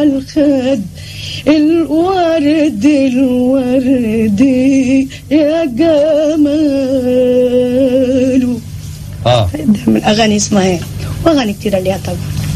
الخد الورد الورد يا جماله اه ده من اغاني اسمها هيك واغاني كتيره ليها طبعا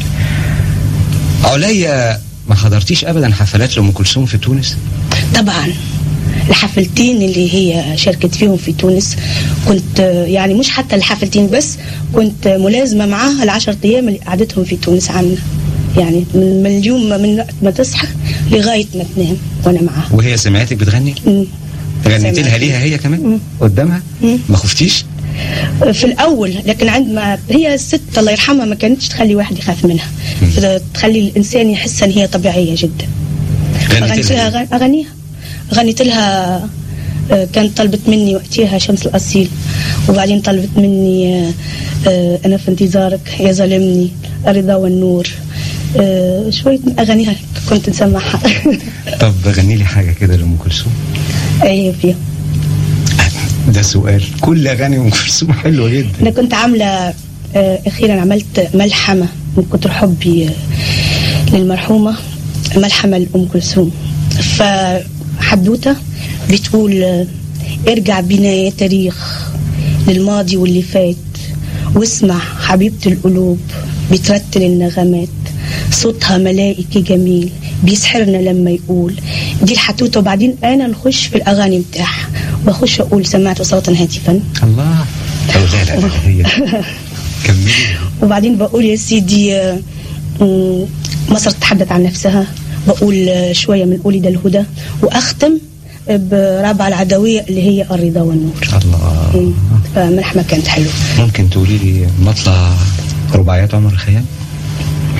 عليا ما حضرتيش ابدا حفلات لام كلثوم في تونس طبعا الحفلتين اللي هي شاركت فيهم في تونس كنت آه، يعني مش حتى الحفلتين بس كنت ملازمة معاها العشر أيام اللي قعدتهم في تونس عنا يعني من من اليوم ما- من وقت ما تصحى لغاية ما تنام وأنا معاها وهي سمعتك بتغني مم. غنيت لها سمعت. ليها هي كمان مم. قدامها مم. ما خفتيش في الأول لكن عندما هي الست الله يرحمها ما كانتش تخلي واحد يخاف منها مم. تخلي الإنسان يحس أن هي طبيعية جدا غنيت غنيت لها لها أغاني- اغانيها غنيت لها آه، كانت طلبت مني وقتها شمس الاصيل وبعدين طلبت مني آه، آه، انا في انتظارك يا ظالمني الرضا والنور آه، شويه من اغانيها كنت نسمعها طب غني لي حاجه كده لام كلثوم ايه فيها ده سؤال كل اغاني ام كلثوم حلوه جدا انا كنت عامله آه، اخيرا عملت ملحمه من كتر حبي آه، للمرحومه ملحمه لام كلثوم فحدوته بتقول آه، ارجع بنا يا تاريخ للماضي واللي فات واسمع حبيبة القلوب بترتل النغمات صوتها ملائكي جميل بيسحرنا لما يقول دي الحتوته وبعدين انا نخش في الاغاني بتاعها بخش اقول سمعت صوتا هاتفا الله طب لا لا لا هي كملي وبعدين بقول يا سيدي آه، مم، مصر تتحدث عن نفسها بقول آه، شوية من قولي ده الهدى وأختم برابعة العدوية اللي هي الرضا والنور الله مم. فملحمة كانت حلوة ممكن تقولي لي مطلع رباعيات عمر الخيام